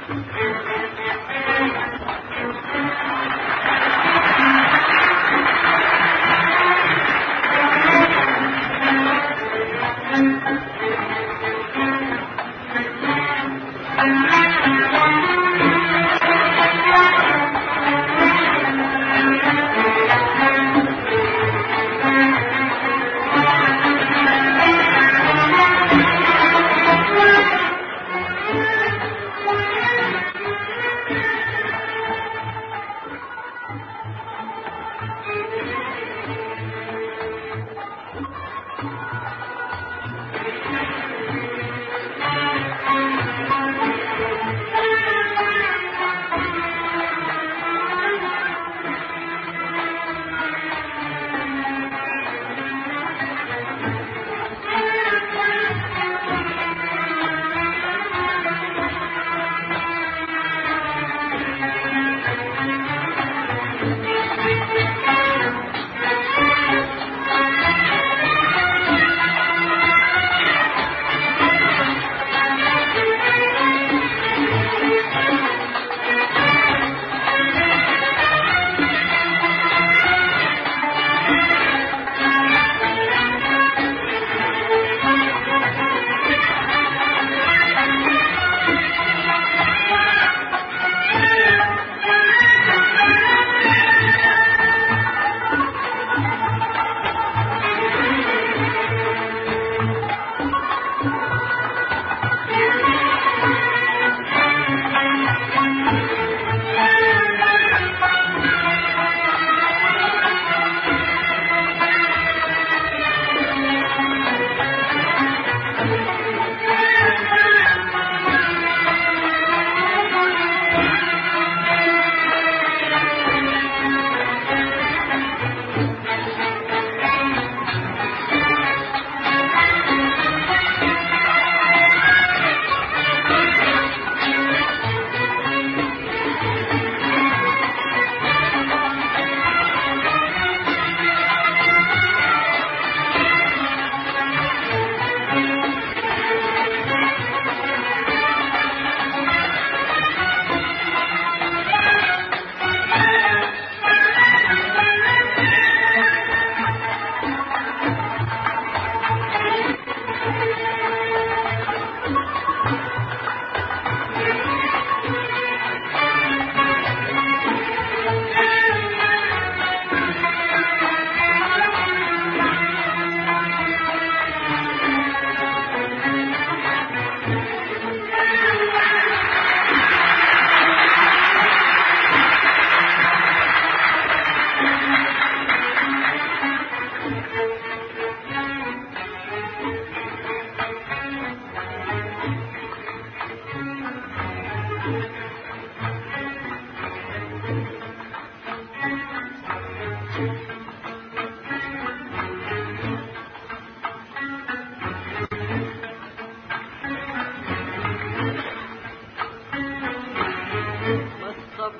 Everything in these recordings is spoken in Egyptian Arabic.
ما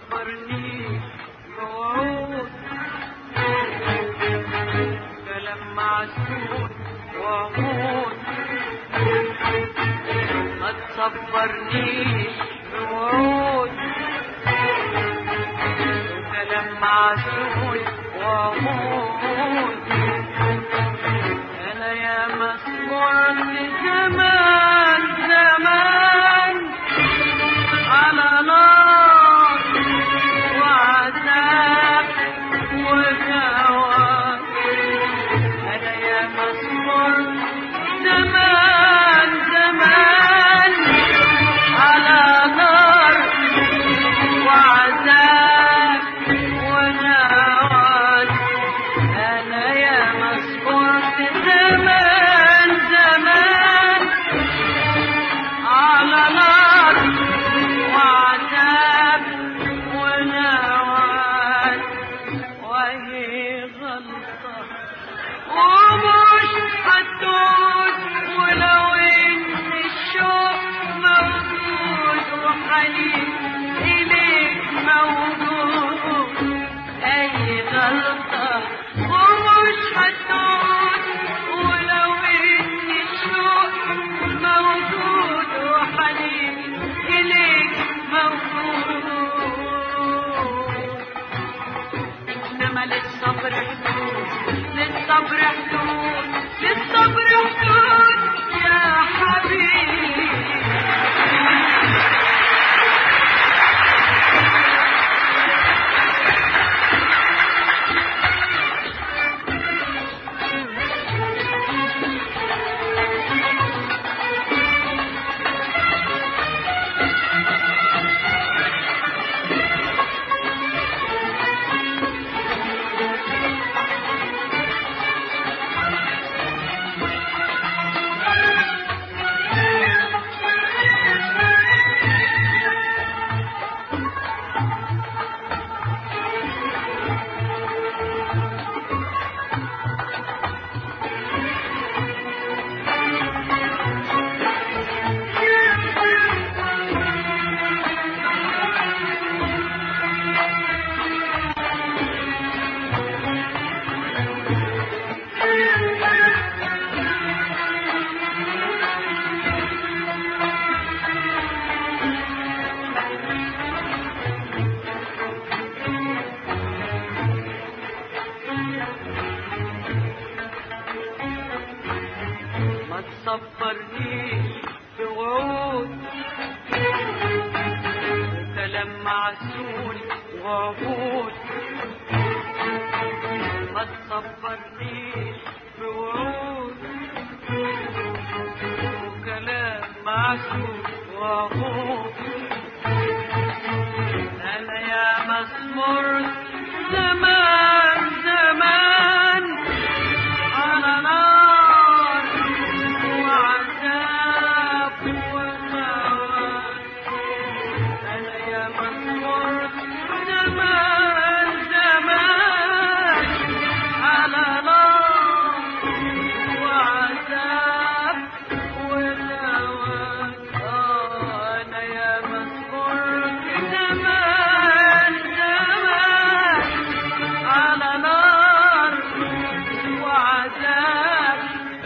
تصبرنيش بوعود كلام معسول وعمود ما تصبرنيش بوعود كلام معسول وعمود انا يا مسموع زمان زمان على نار وعذاب وجواب أنا يا مسرور زمان زمان على نار وعذاب ونوال أنا يا مسرور زمان زمان تصبرنيش بوعود وكلام معسول وعهود ما تصبرنيش بوعود وكلام معسول وعهود انا يا مسمور زمان زمان على نار وعذاب وموت انا يا مسمور زمان زمان على نار وعذاب وموت انا يا مسمور زمان زمان على نار وعذاب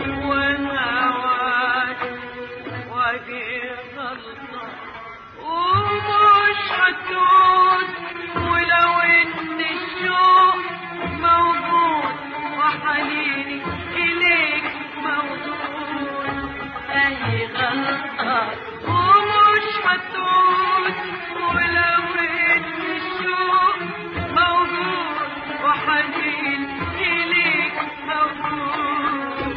ونوات ودي غلطة ومش هتعود ولو ان الشوق موجود وحنيني اليك موجود اي غلطة ومش هتعود ولو ان الشوق موجود وحنين اليك موجود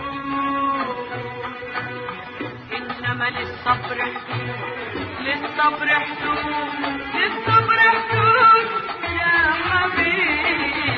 انما للصبر حدود للصبر حدود للصبر حدود يا حبيبي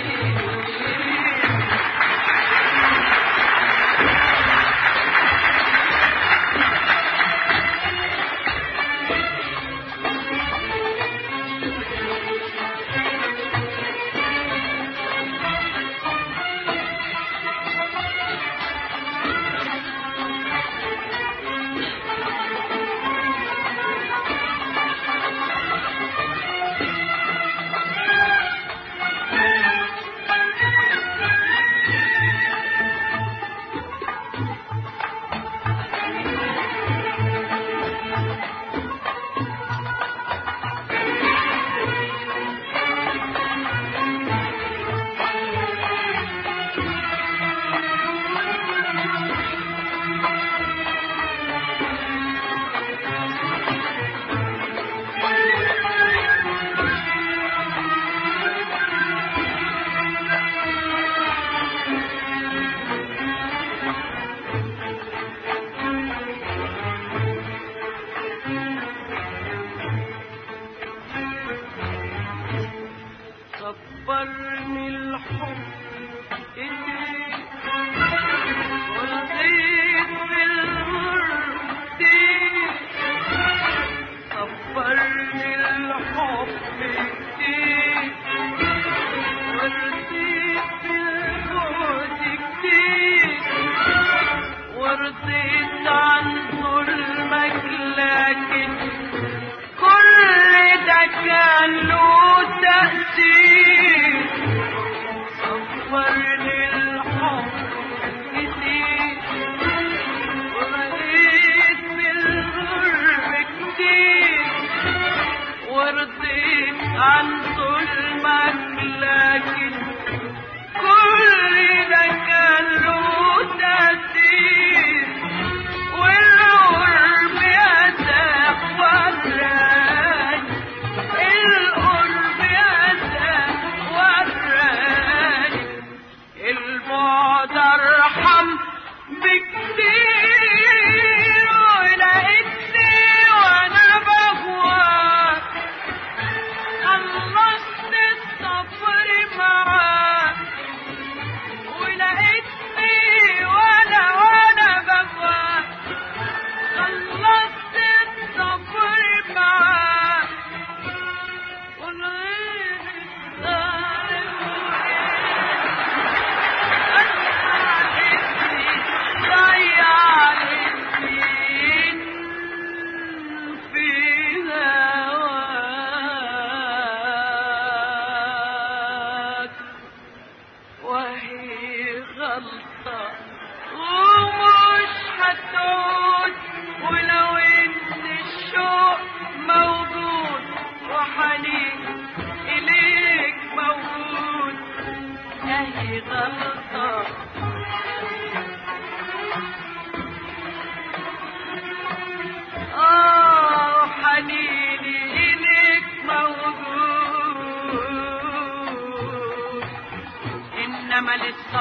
صبرني الحب إيديك ورضيت بالغرب صبرني الحب إيديك ورضيت بالبعد كتير ورضيت عن ظلمك لكن كل ده كان له تأثير صفرني الحب كتير ورضيت بالغرب كتير ورضيت عن ظلمك لكن كل ده كان له تأثير والقرب يتقبلني القرب يتقبلني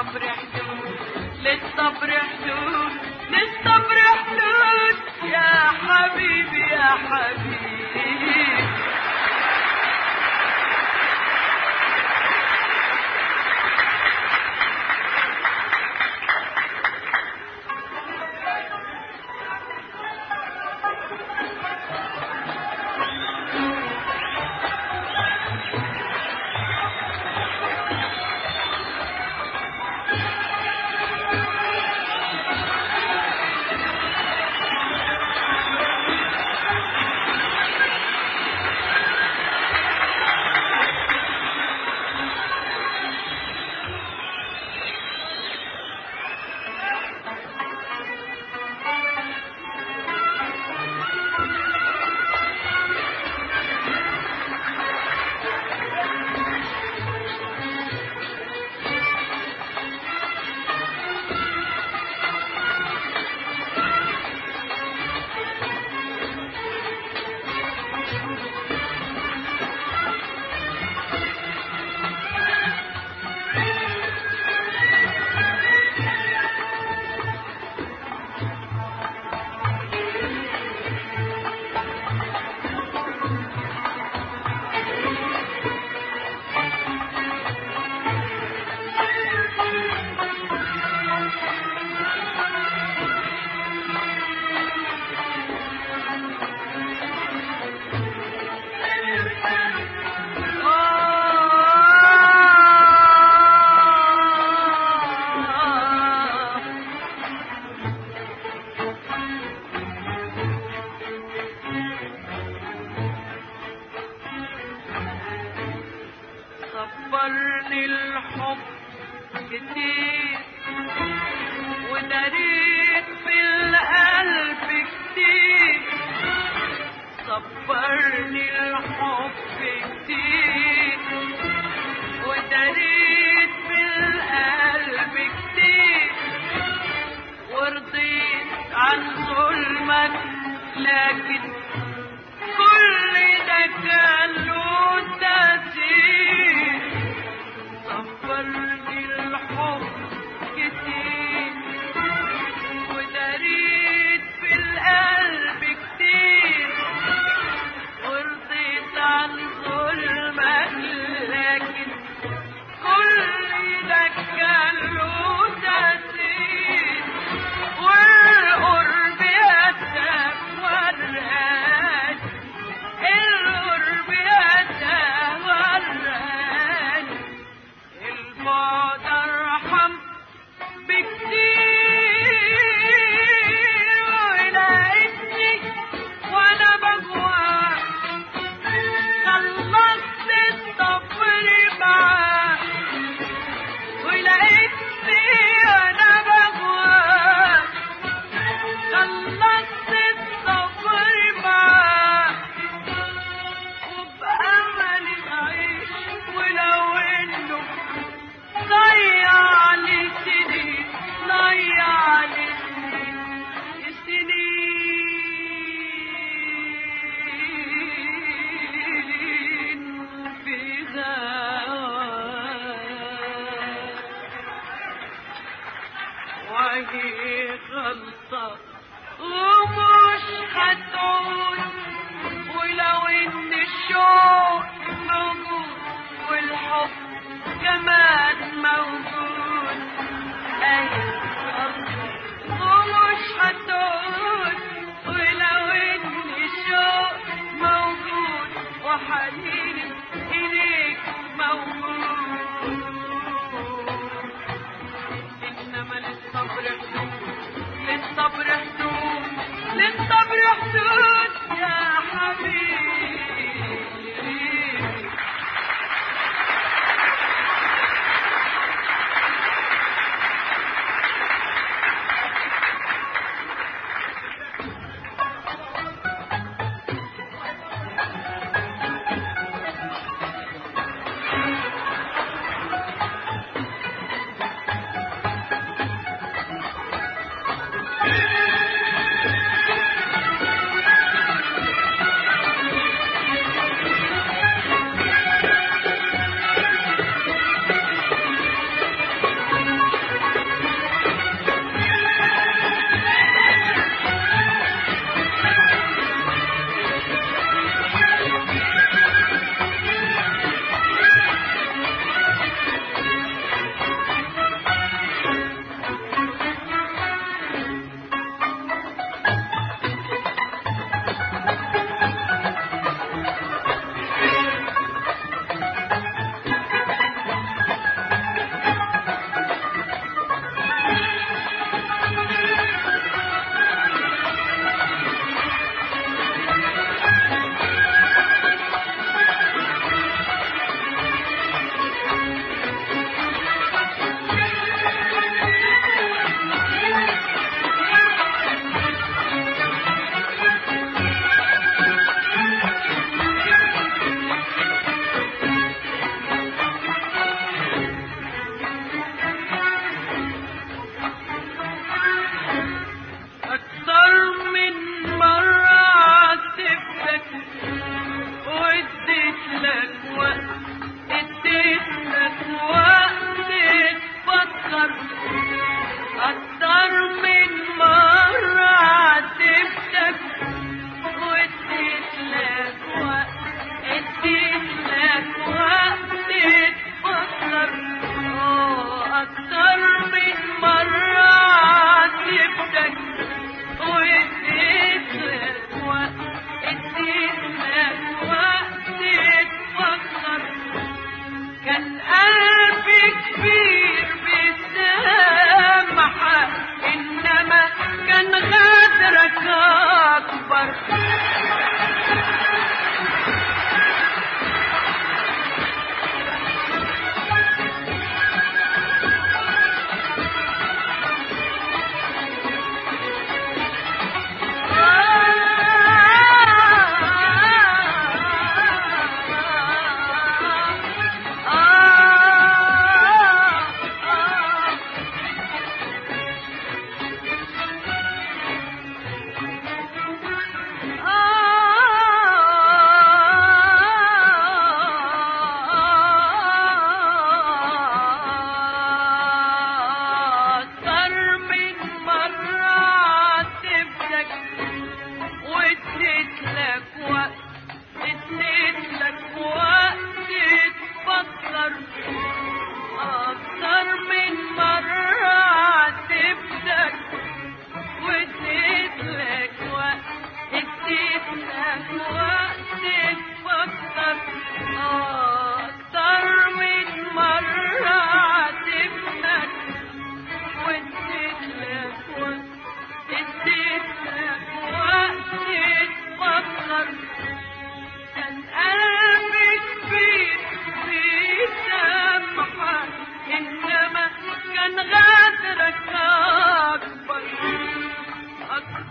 للصبر حدود للصبر حدود للصبر حدود يا حبيبي يا حبيبي صبرني الحب كتير وداريت في القلب كتير صبرني الحب كتير وداريت في القلب كتير ورضيت عن ظلمك لكن كل ده كان له تأثير صبرني الحب كتير وداريت في القلب كتير ورضيت عن ظلمك لكن كل ده كان له تأثير والقرب أتاك وراني القرب أتاك وراني البعد أرحم بكتير ولقيتني وأنا بجوع خلصت الصبر معاه ولقيتني أنا بجوع خلصت الصبر معاه وبأمل أعيش ولو إنه ضيع لي سنين ضيع لي سنين سنين في غواه وهي غلطة ومش هتعود ولو ان الشوق موجود والحب كمان موجود ايوه غلطة ومش هتعود ولو ان الشوق موجود وحنين اليك موجود إنما للصبر حدود للصبر حدود للصبر حدود يا حبيبي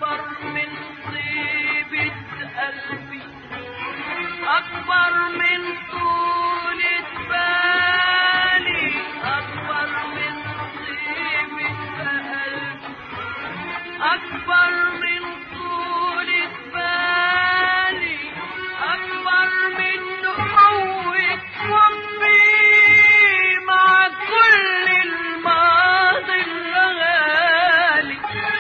أكبر من طيبة قلبي أكبر من طولة بالي أكبر من طيبة قلبي أكبر من طولة بالي أكبر من قوة حبي مع كل الماضي الغالي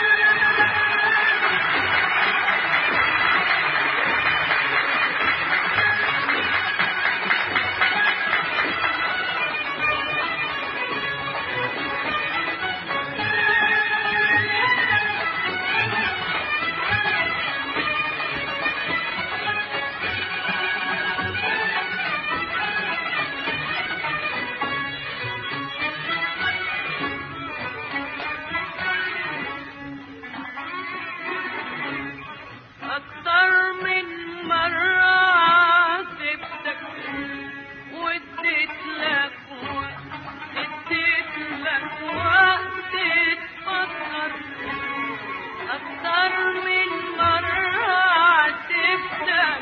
أكتر من مرة عاتبتك واديت لك وقت اديت لك وقت تفكر أكتر من مرة عاتبتك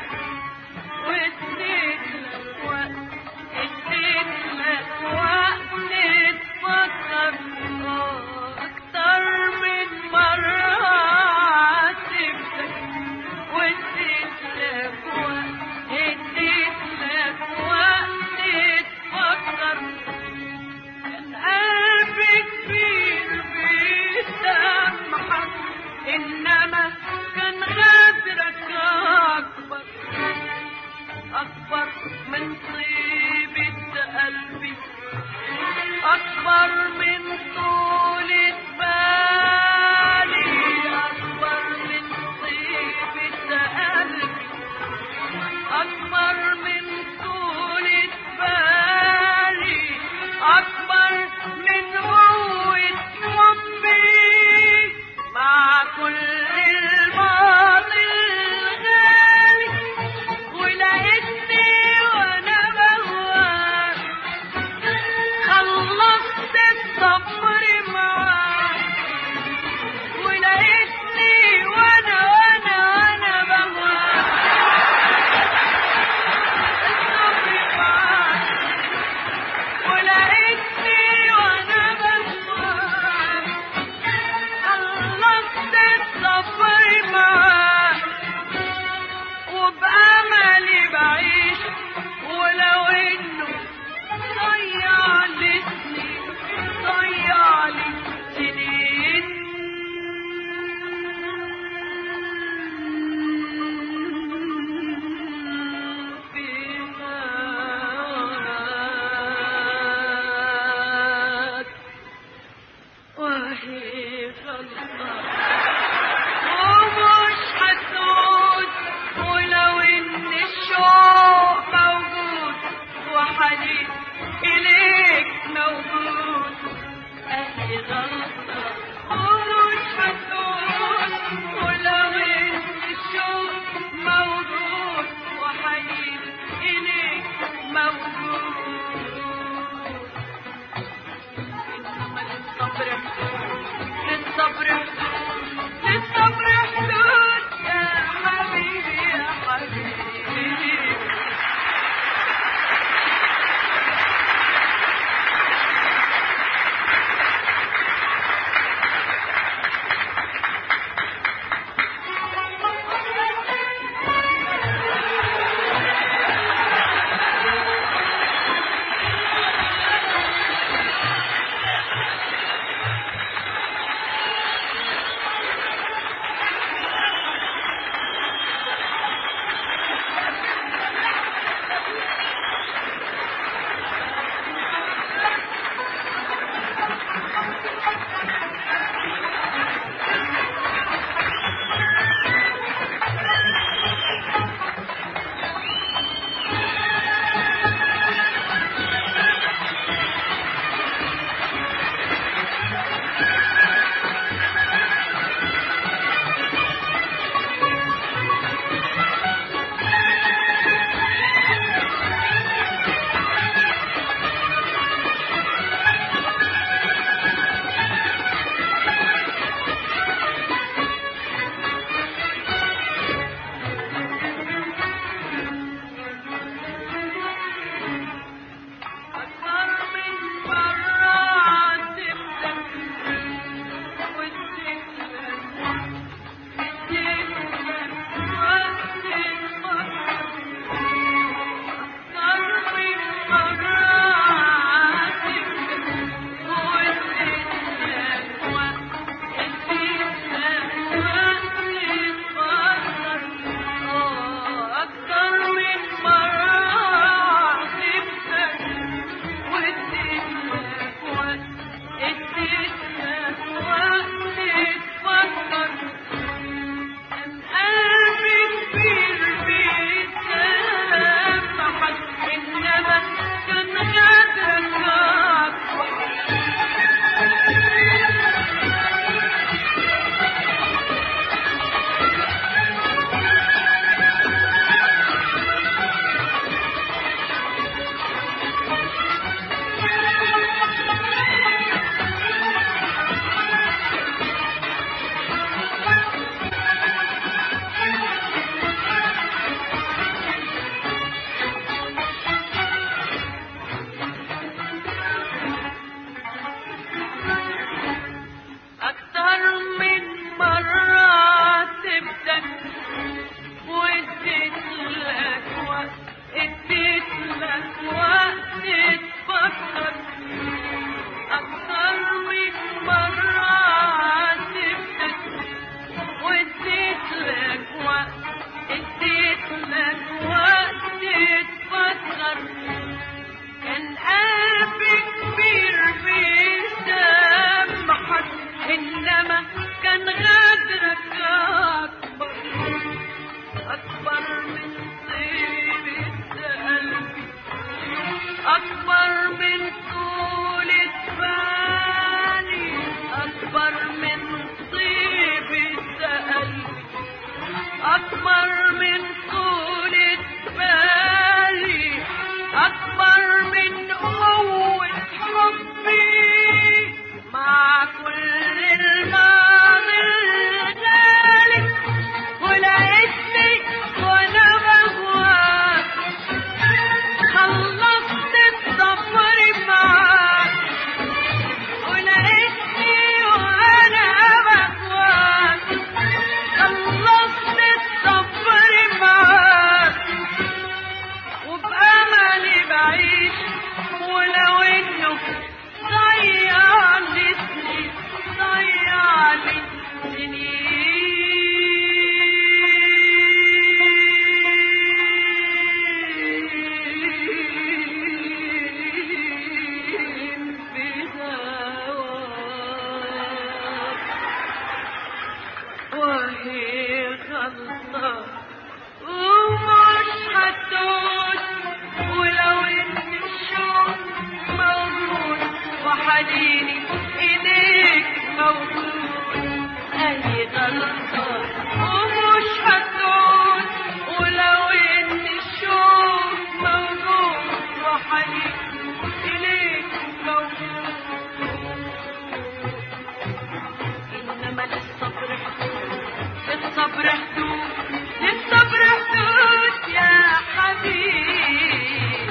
واديت لك وقت اديت لك وقت تفكر آه، أكتر من مرة عاتبتك واديت لك وقت اديت لك وقت تفكر كان قلبي كبير بيسامحك انما كان غدرك اكبر اكبر من طيبة قلبي اكبر من طولة بالي اكبر من طيبة قلبي أكبر من طولة بالي أكبر من قوة حبي مع كل الماضي الغالي ولقيتني وأنا بهواك خلصت الصبر هي غلطة ومش هتعود ولو ان الشوق موجود وحنيني اليك موجود اي غلطة ومش هتعود ولو ان الشوق موجود وحنيني اليك موجود انما للصبر حدود للصبر حدود للصبر حدود يا حبيبي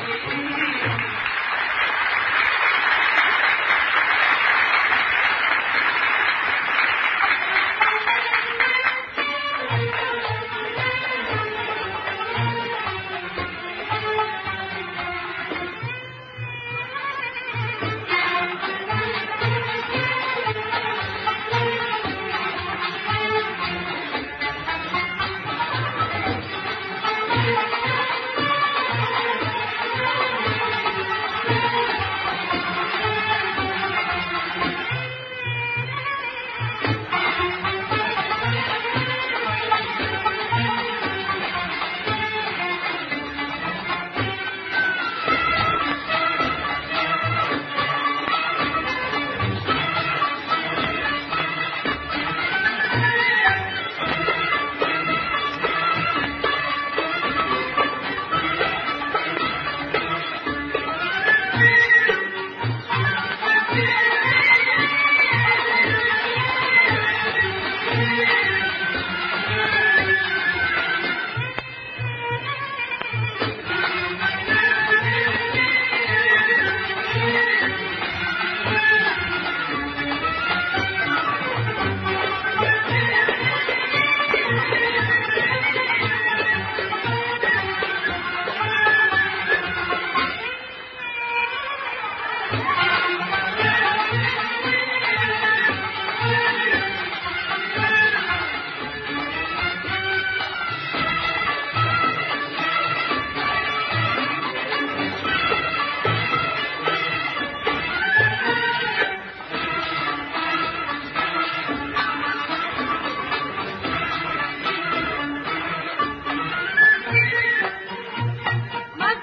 ما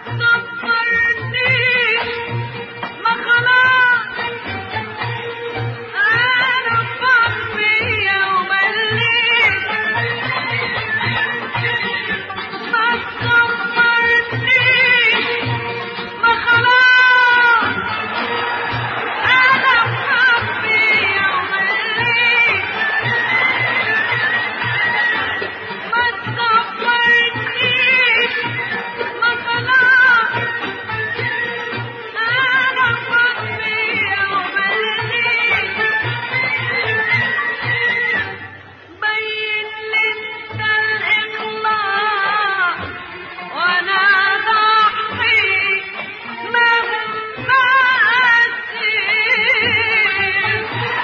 تصبرنيش ما خلاص انا فاضية ومليت ما تصبرنيش ما خلاص انا فاضية ومليت ما تصبرنيش ما خلاص أنا فاضية ومليت بين لي أنت الإخلاص وأنا ضحي مهما أسير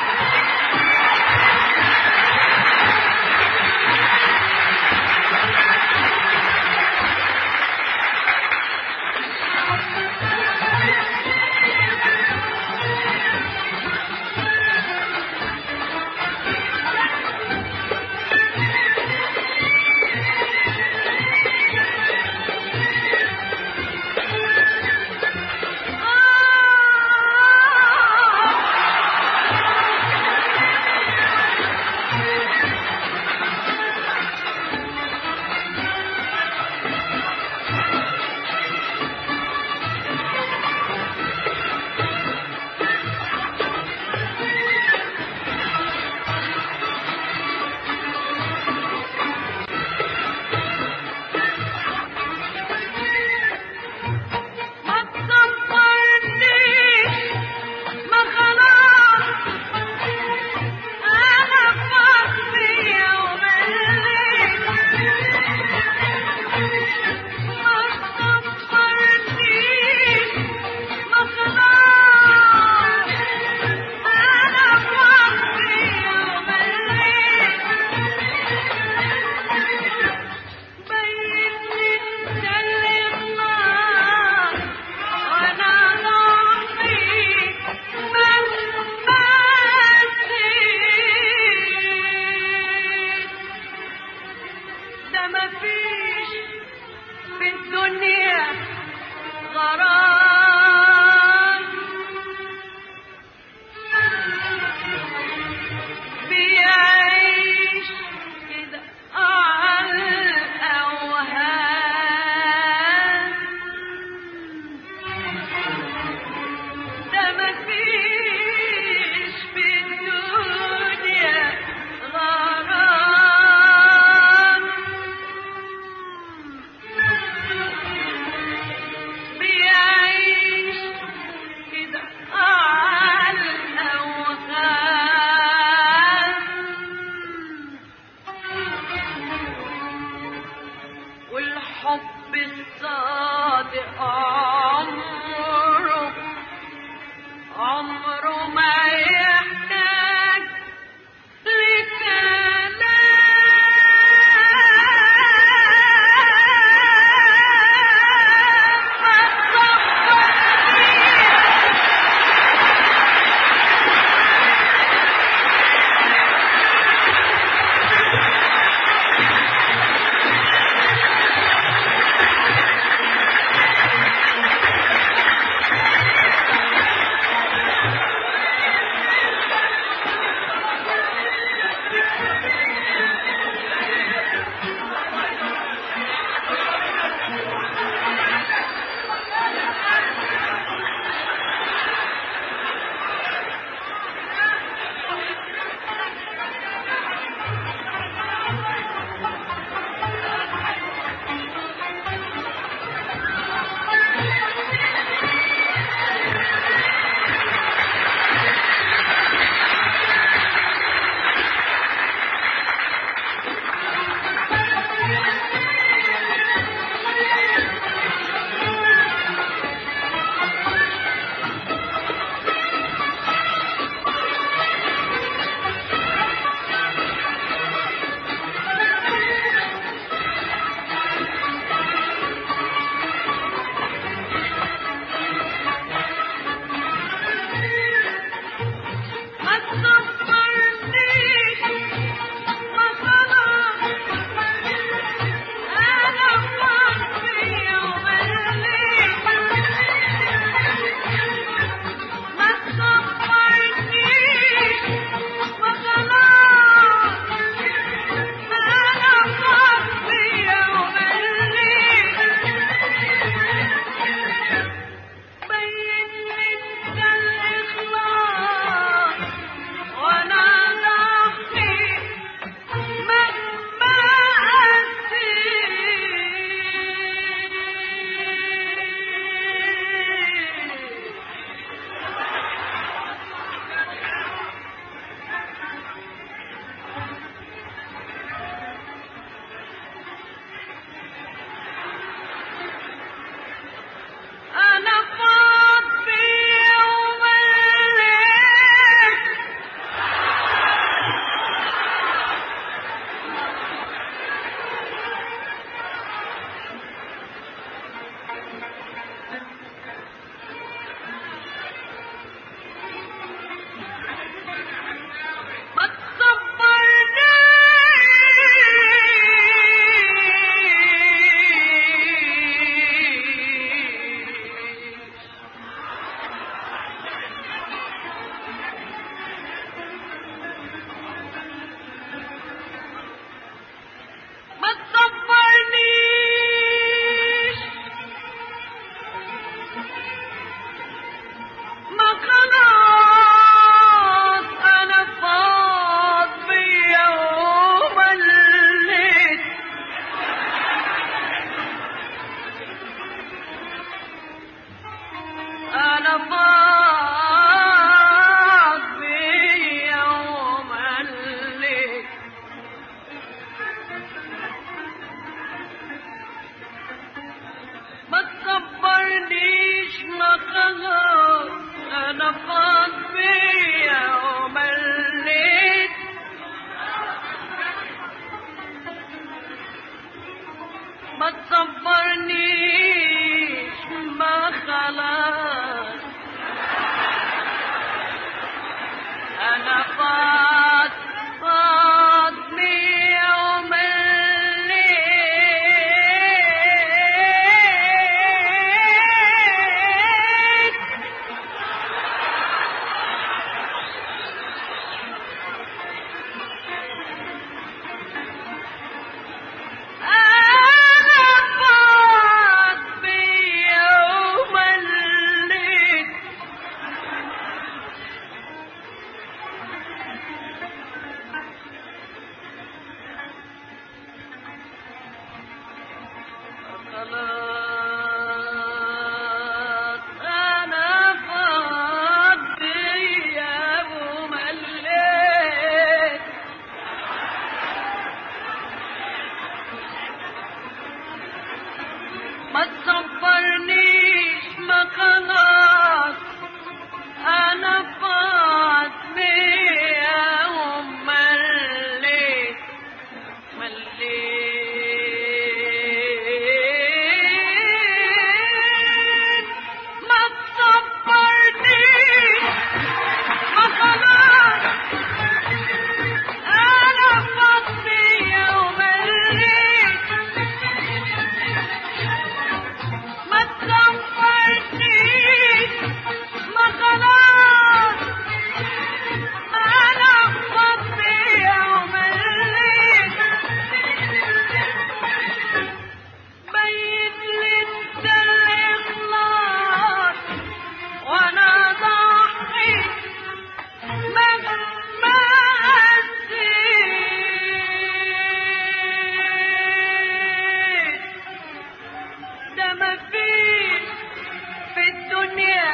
ما تصبرنيش ما خلاص أنا فاضية ومليت ما تصبرنيش ما خلاص أنا فاضية ومليت بين انت الإخلاص وأنا ضحي مهما أسير ده مفيش في الدنيا غرام بيعيش كده على الأوهام ده مفيش في الدنيا غرام بيعيش كده على الأوهام والحب الصادق عمره عمره ما يحتاج لكلام ما تصبرنيش ما خلاص أنا وحدي ومليت ما تصبرنيش ما خلاص أنا وحدي ومليت بين انت الاخلاص وانا ضحي مهما أسير أنا فاضي ومليت ما تصبرنيش ما تصبرنيش ما خلاص انا فاضي ومليت انا فاضي ومليت ما تصبرنيش ما خلاص انا فاض بيا ومليت ما تصبرنيش ما خلاص انا فاض فاض بيا ومليت خلاص أنا فاضي يا أبو مليت ما تصبرنيش ما خلاص انا فاطمة يا ام مليت مليت ما تصبرنيش ما خلاص انا فاطمة يا ام مليت ما تغفرنيش ما خلاص انا فضي يوم الليل بين لي انت الاخلاص وانا ضحي مهما قسيت ده مفيش في الدنيا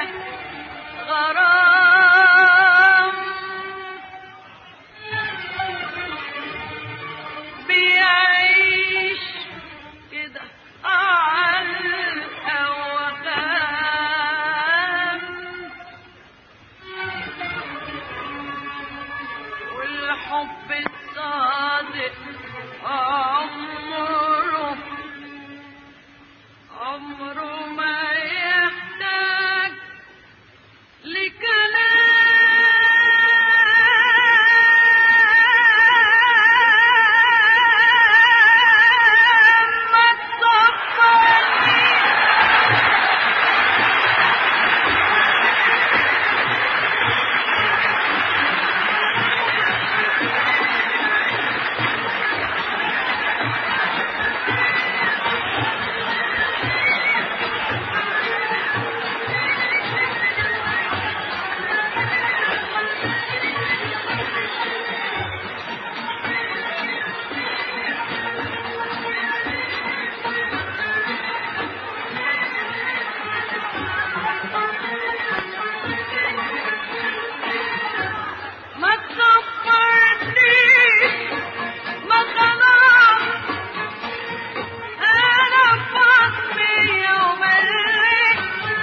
غرام بيعيش كده على الأوهام والحب الصادق عمره عمره ما يحتاج لكلام ما تصبرني ما تصبرنيش ما خلاص انا فاطمة يوم الليل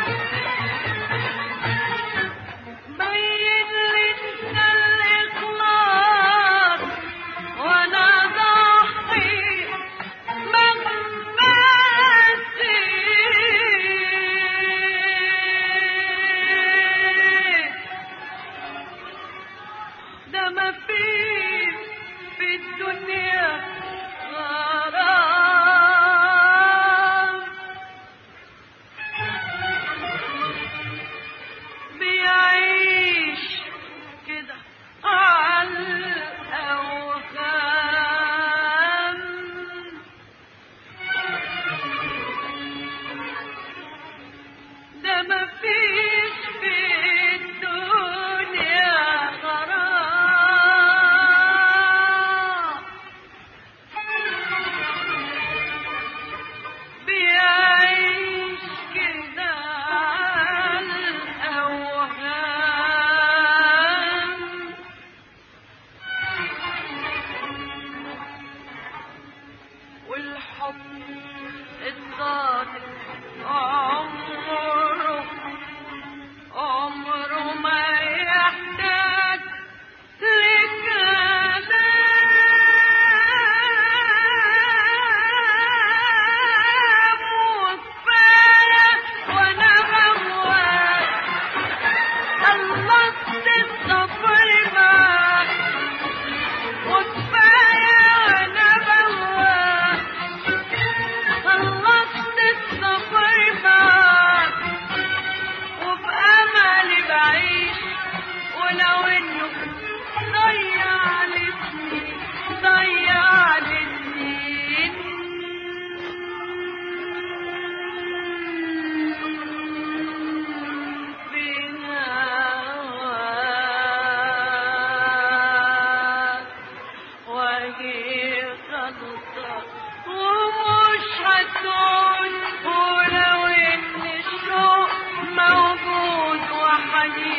بين لي انت الاخلاص وانا ضحي مهما قسيت ده ما فيش في الدنيا غرام بيعيش كده على الأوهام ده ما فيش في الدنيا غرام بيعيش كده على الأوهام والحب الصادق عمره عمره ما يحتاج لكلام وكفاية وانا غواك خلصت الصبر معاك وكفاية وانا بواك خلصت الصبر معاك وبأملي بعيش ولو انه ضيع لي سنين ضيع لي سنين في هواك وهي غلطة ومش هتعود يعني